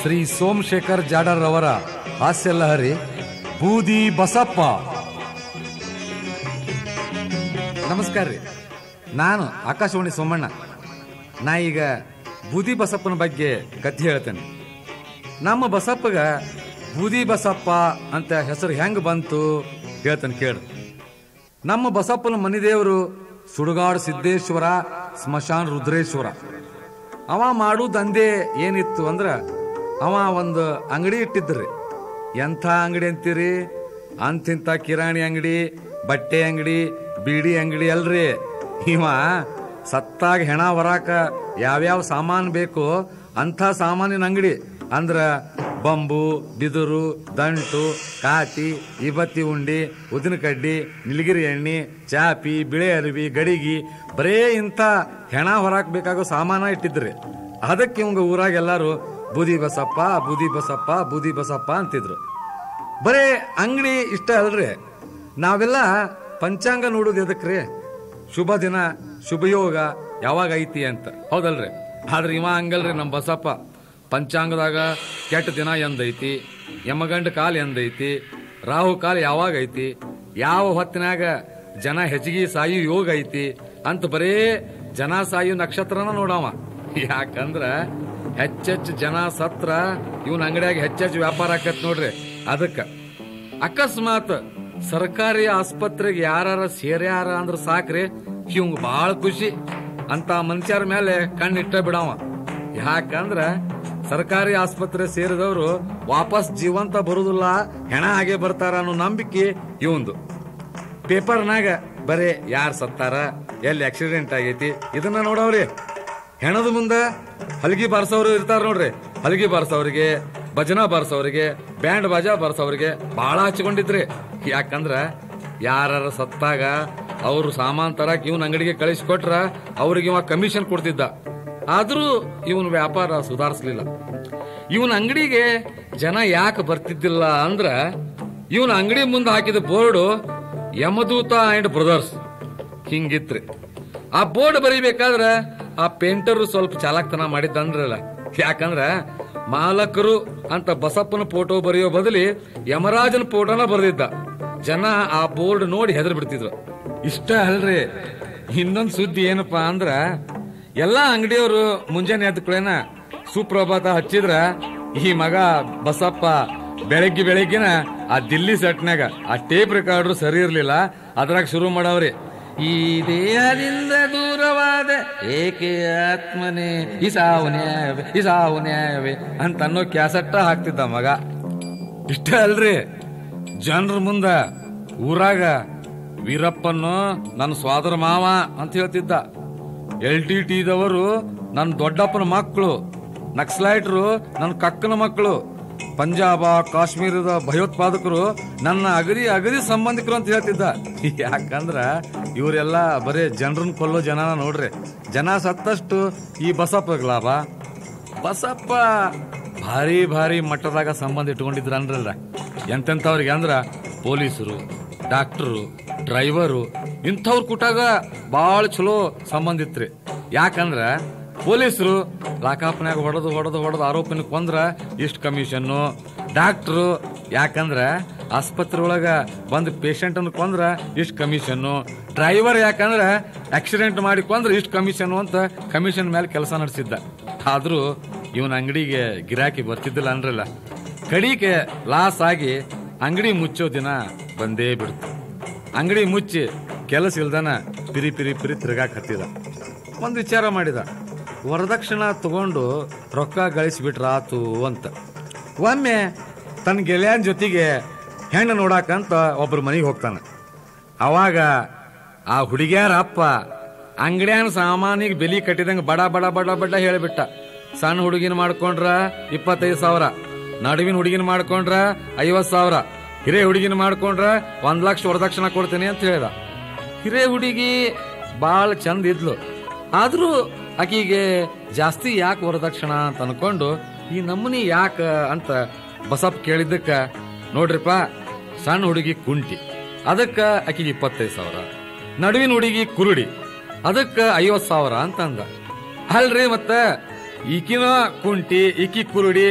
ಶ್ರೀ ಸೋಮಶೇಖರ್ ಜಾಡರ್ ಅವರ ಹಾಸ್ಯ ಲಹರಿ ಬೂದಿ ಬಸಪ್ಪ ನಮಸ್ಕಾರ ರೀ ನಾನು ಆಕಾಶವಾಣಿ ಸೋಮಣ್ಣ ನಾ ಈಗ ಬೂದಿ ಬಸಪ್ಪನ ಬಗ್ಗೆ ಕಥೆ ಹೇಳ್ತೇನೆ ನಮ್ಮ ಬಸಪ್ಪಗ ಬೂದಿ ಬಸಪ್ಪ ಅಂತ ಹೆಸರು ಹೆಂಗ್ ಬಂತು ಹೇಳ್ತೇನೆ ಕೇಳ್ರಿ ನಮ್ಮ ಬಸಪ್ಪನ ಮನಿದೇವರು ಸುಡುಗಾಡು ಸಿದ್ದೇಶ್ವರ ಸ್ಮಶಾನ ರುದ್ರೇಶ್ವರ ಅವ ಮಾಡೋ ದಂಧೆ ಏನಿತ್ತು ಅಂದ್ರ ಅವ ಒಂದು ಅಂಗಡಿ ಇಟ್ಟಿದ್ರಿ ಎಂಥ ಅಂಗಡಿ ಅಂತೀರಿ ಅಂತಿಂತ ಕಿರಾಣಿ ಅಂಗಡಿ ಬಟ್ಟೆ ಅಂಗಡಿ ಬೀಡಿ ಅಂಗಡಿ ಅಲ್ರಿ ಇವ ಸತ್ತಾಗ ಹೆಣ ಹೊರಾಕ ಯಾವ್ಯಾವ ಸಾಮಾನು ಬೇಕೋ ಅಂಥ ಸಾಮಾನಿನ ಅಂಗಡಿ ಅಂದ್ರ ಬಂಬು ಬಿದುರು ದಂಟು ಕಾಟಿ ಇಬತ್ತಿ ಉಂಡಿ ಉದಿನ ಕಡ್ಡಿ ನಿಲಗಿರಿ ಎಣ್ಣೆ ಚಾಪಿ ಬಿಳೆ ಅರಿವಿ ಗಡಿಗಿ ಬರೇ ಇಂಥ ಹೆಣ ಹೊರಾಕ್ ಬೇಕಾಗೋ ಸಾಮಾನ ಇಟ್ಟಿದ್ರಿ ಅದಕ್ಕೆ ಇವಂಗ ಊರಾಗ ಎಲ್ಲಾರು ಬೂದಿ ಬಸಪ್ಪ ಬೂದಿ ಬಸಪ್ಪ ಬೂದಿ ಬಸಪ್ಪ ಅಂತಿದ್ರು ಬರೇ ಅಂಗಡಿ ಇಷ್ಟ ಅಲ್ರಿ ನಾವೆಲ್ಲ ಪಂಚಾಂಗ ನೋಡೋದು ಎದಕ್ರಿ ಶುಭ ದಿನ ಶುಭಯೋಗ ಯಾವಾಗ ಐತಿ ಅಂತ ಹೌದಲ್ರಿ ಆದ್ರೆ ಇವ ಹಂಗಲ್ರಿ ನಮ್ಮ ಬಸಪ್ಪ ಪಂಚಾಂಗದಾಗ ಕೆಟ್ಟ ದಿನ ಎಂದೈತಿ ಯಮಗಂಡ ಕಾಲ ಎಂದೈತಿ ರಾಹು ಕಾಲ ಯಾವಾಗ ಐತಿ ಯಾವ ಹೊತ್ತಿನಾಗ ಜನ ಹೆಚ್ಚಿಗೆ ಸಾಯು ಯೋಗ ಐತಿ ಅಂತ ಬರೇ ಜನ ಸಾಯು ನಕ್ಷತ್ರನ ನೋಡವ ಯಾಕಂದ್ರ ಹೆಚ್ಚೆಚ್ಚು ಜನ ಸತ್ರ ಇವನ್ ಅಂಗಡಿಯಾಗ ಹೆಚ್ಚೆಚ್ಚು ವ್ಯಾಪಾರ ಆಕತ್ ನೋಡ್ರಿ ಅದಕ್ಕ ಅಕಸ್ಮಾತ್ ಸರ್ಕಾರಿ ಆಸ್ಪತ್ರೆಗೆ ಯಾರ ಸೇರ್ಯಾರ ಅಂದ್ರ ಸಾಕ್ರಿ ಇವಂಗ ಬಾಳ ಖುಷಿ ಅಂತ ಮನುಷ್ಯರ ಮೇಲೆ ಕಣ್ಣಿಟ್ಟ ಬಿಡವ ಯಾಕಂದ್ರ ಸರ್ಕಾರಿ ಆಸ್ಪತ್ರೆ ಸೇರಿದವರು ವಾಪಸ್ ಜೀವಂತ ಬರುದಿಲ್ಲ ಹೆಣ ಹಾಗೆ ಬರ್ತಾರ ಅನ್ನೋ ನಂಬಿಕೆ ಇವಂದು ಪೇಪರ್ನಾಗ ಬರೇ ಯಾರ್ ಸತ್ತಾರ ಎಲ್ಲಿ ಆಕ್ಸಿಡೆಂಟ್ ಆಗೈತಿ ಇದನ್ನ ನೋಡವ್ರಿ ಹೆಣದ ಮುಂದ ಹಲಗಿ ಬಾರ್ಸೋರು ಇರ್ತಾರ ನೋಡ್ರಿ ಹಲಗಿ ಬಾರ್ಸೋರಿಗೆ ಭಜನಾ ಬಾರ್ಸೋರಿಗೆ ಬ್ಯಾಂಡ್ ಬಾಜಾ ಬಾರ್ಸೋರಿಗೆ ಬಹಳ ಹಚ್ಕೊಂಡಿದ್ರಿ ಯಾಕಂದ್ರ ಯಾರ ಸತ್ತಾಗ ಅವ್ರು ಸಾಮಾನ್ ತರಕ್ ಇವನ್ ಅಂಗಡಿಗೆ ಕಳಿಸ್ಕೊಟ್ರ ಅವ್ರಿಗೆ ಇವ ಕಮಿಷನ್ ಕೊಡ್ತಿದ್ದ ಆದ್ರೂ ಇವನ್ ವ್ಯಾಪಾರ ಸುಧಾರಿಸ್ಲಿಲ್ಲ ಇವನ್ ಅಂಗಡಿಗೆ ಜನ ಯಾಕೆ ಬರ್ತಿದ್ದಿಲ್ಲ ಅಂದ್ರ ಇವನ್ ಅಂಗಡಿ ಮುಂದೆ ಹಾಕಿದ ಬೋರ್ಡು ಯಮದೂತ ಅಂಡ್ ಬ್ರದರ್ಸ್ ಹಿಂಗಿತ್ರಿ ಆ ಬೋರ್ಡ್ ಬರೀಬೇಕಾದ್ರ ಆ ಪೇಂಟರ್ ಸ್ವಲ್ಪ ಚಾಲಾಕ್ತನ ಮಾಡಿದ್ದಂದ್ರಲ್ಲ ಯಾಕಂದ್ರ ಮಾಲಕರು ಅಂತ ಬಸಪ್ಪನ ಫೋಟೋ ಬರೆಯೋ ಬದಲಿ ಯಮರಾಜನ ಫೋಟೋನ ಬರೆದಿದ್ದ ಜನ ಆ ಬೋರ್ಡ್ ನೋಡಿ ಹೆದರ್ ಬಿಡ್ತಿದ್ರು ಇಷ್ಟ ಅಲ್ರಿ ಇನ್ನೊಂದ್ ಸುದ್ದಿ ಏನಪ್ಪಾ ಅಂದ್ರ ಎಲ್ಲಾ ಅಂಗಡಿಯವರು ಮುಂಜಾನೆ ಎದ್ದ ಕೂಡಲೇನ ಸುಪ್ರಭಾತ ಹಚ್ಚಿದ್ರ ಈ ಮಗ ಬಸಪ್ಪ ಬೆಳಗ್ಗೆ ಬೆಳಗ್ಗಿನ ಆ ದಿಲ್ಲಿ ಸೆಟ್ನಾಗ ಆ ಟೇಪ್ ರೆಕಾರ್ಡ್ರು ಸರಿ ಇರ್ಲಿಲ್ಲ ಅದ್ರಾಗ ಶುರು ಮಾಡವ್ರಿ ಈ ದೇಹದಿಂದ ದೂರವಾದ ಏಕೆ ಆತ್ಮನೇ ಈ ಸಾವು ನ್ಯಾಯವೇ ಈ ಸಾವು ನ್ಯಾಯವೇ ಅಂತ ಅನ್ನೋ ಕ್ಯಾಸೆಟ್ಟ ಹಾಕ್ತಿದ್ದ ಮಗ ಇಷ್ಟ ಅಲ್ರಿ ಜನರ ಮುಂದ ಊರಾಗ ವೀರಪ್ಪನ್ನು ನನ್ನ ಸ್ವಾದರ ಮಾವ ಅಂತ ಹೇಳ್ತಿದ್ದ ಎಲ್ ಟಿ ಟಿದವರು ನನ್ನ ದೊಡ್ಡಪ್ಪನ ಮಕ್ಕಳು ನಕ್ಸಲೈಟ್ರು ನನ್ನ ಕಕ್ಕನ ಮಕ್ಕಳು ಪಂಜಾಬ ಕಾಶ್ಮೀರದ ಭಯೋತ್ಪಾದಕರು ನನ್ನ ಅಗದಿ ಅಗದಿ ಸಂಬಂಧಿಕರು ಅಂತ ಹೇಳ್ತಿದ್ದ ಯಾಕಂದ್ರ ಇವರೆಲ್ಲ ಬರೇ ಜನರನ್ನ ಕೊಲ್ಲೋ ಜನನ ನೋಡ್ರಿ ಜನ ಸತ್ತಷ್ಟು ಈ ಬಸಪ್ಪಗ್ ಲಾಭ ಬಸಪ್ಪ ಭಾರಿ ಭಾರಿ ಮಟ್ಟದಾಗ ಸಂಬಂಧ ಇಟ್ಕೊಂಡಿದ್ರ ಅಂದ್ರಲ್ಲ ಎಂತೆಂಥವ್ರಿಗೆ ಅಂದ್ರ ಪೊಲೀಸರು ಡಾಕ್ಟರು ಡ್ರೈವರು ಇಂಥವ್ರ ಕೂಟಾಗ ಭಾಳ ಚಲೋ ಸಂಬಂಧ ಇತ್ರಿ ಯಾಕಂದ್ರ ಪೊಲೀಸರು ಲಾಕಾಪ್ನ್ಯಾಗ ಹೊಡೆದು ಹೊಡೆದು ಹೊಡೆದು ಆರೋಪಿನ ಕೊಂದ್ರ ಇಷ್ಟ ಕಮಿಷನ್ನು ಡಾಕ್ಟ್ರು ಯಾಕಂದ್ರ ಆಸ್ಪತ್ರೆ ಒಳಗ ಬಂದ್ ಪೇಷಂಟ್ ಅನ್ನು ಕೊಂದ್ರ ಇಷ್ಟ ಕಮಿಷನ್ನು ಡ್ರೈವರ್ ಯಾಕಂದ್ರ ಆಕ್ಸಿಡೆಂಟ್ ಮಾಡಿ ಕೊಂದ್ರ ಇಷ್ಟ ಕಮಿಷನ್ ಅಂತ ಕಮಿಷನ್ ಮೇಲೆ ಕೆಲಸ ನಡೆಸಿದ್ದ ಆದ್ರೂ ಇವನ್ ಅಂಗಡಿಗೆ ಗಿರಾಕಿ ಬರ್ತಿದ್ದಿಲ್ಲ ಅನ್ರಲ್ಲ ಕಡಿಗೆ ಲಾಸ್ ಆಗಿ ಅಂಗಡಿ ಮುಚ್ಚೋ ದಿನ ಬಂದೇ ಬಿಡ್ತು ಅಂಗಡಿ ಮುಚ್ಚಿ ಕೆಲಸ ಇಲ್ದನ ಪಿರಿ ಪಿರಿ ಪಿರಿ ತಿರ್ಗಾಕ್ ಹತ್ತಿದ ಒಂದ್ ವಿಚಾರ ಮಾಡಿದ ವರದಕ್ಷಿಣ ತಗೊಂಡು ರೊಕ್ಕ ಗಳಿಸ್ಬಿಟ್ರಾತು ಅಂತ ಒಮ್ಮೆ ತನ್ನ ಗೆಳೆಯನ ಜೊತೆಗೆ ಹೆಣ್ಣು ನೋಡಾಕಂತ ಒಬ್ರ ಮನೆಗೆ ಹೋಗ್ತಾನ ಅವಾಗ ಆ ಹುಡುಗಿಯಾರ ಅಪ್ಪ ಅಂಗಡಿಯನ್ ಸಾಮಾನಿಗೆ ಬೆಲಿ ಕಟ್ಟಿದಂಗ ಬಡ ಬಡ ಬಡ ಬಡ ಹೇಳಿಬಿಟ್ಟ ಸಣ್ಣ ಹುಡುಗಿನ ಮಾಡ್ಕೊಂಡ್ರ ಇಪ್ಪತ್ತೈದು ಸಾವಿರ ನಡುವಿನ ಹುಡುಗಿನ ಮಾಡ್ಕೊಂಡ್ರ ಐವತ್ ಸಾವಿರ ಹಿರೇ ಹುಡುಗಿನ ಮಾಡ್ಕೊಂಡ್ರ ಒಂದ್ ಲಕ್ಷ ವರದಕ್ಷಿಣ ಕೊಡ್ತೀನಿ ಅಂತ ಹೇಳಿದ ಹಿರೇ ಹುಡುಗಿ ಬಾಳ ಚಂದ ಇದ್ಲು ಆದ್ರೂ ಆಕಿಗೆ ಜಾಸ್ತಿ ಯಾಕೆ ವರದಕ್ಷಿಣ ಅಂತ ಅನ್ಕೊಂಡು ಈ ನಮೂನಿ ಯಾಕ ಅಂತ ಬಸಪ್ ಕೇಳಿದ್ದಕ್ಕ ನೋಡ್ರಿಪ್ಪ ಸಣ್ಣ ಹುಡುಗಿ ಕುಂಟಿ ಅದಕ್ಕ ಆಕಿಗೆ ಇಪ್ಪತ್ತೈದು ಸಾವಿರ ನಡುವಿನ ಹುಡುಗಿ ಕುರುಡಿ ಅದಕ್ಕ ಐವತ್ ಸಾವಿರ ಅಂತ ಅಂದ ಅಲ್ರಿ ಮತ್ತ ಈಕಿನ ಕುಂಟಿ ಈಕಿ ಕುರುಡಿ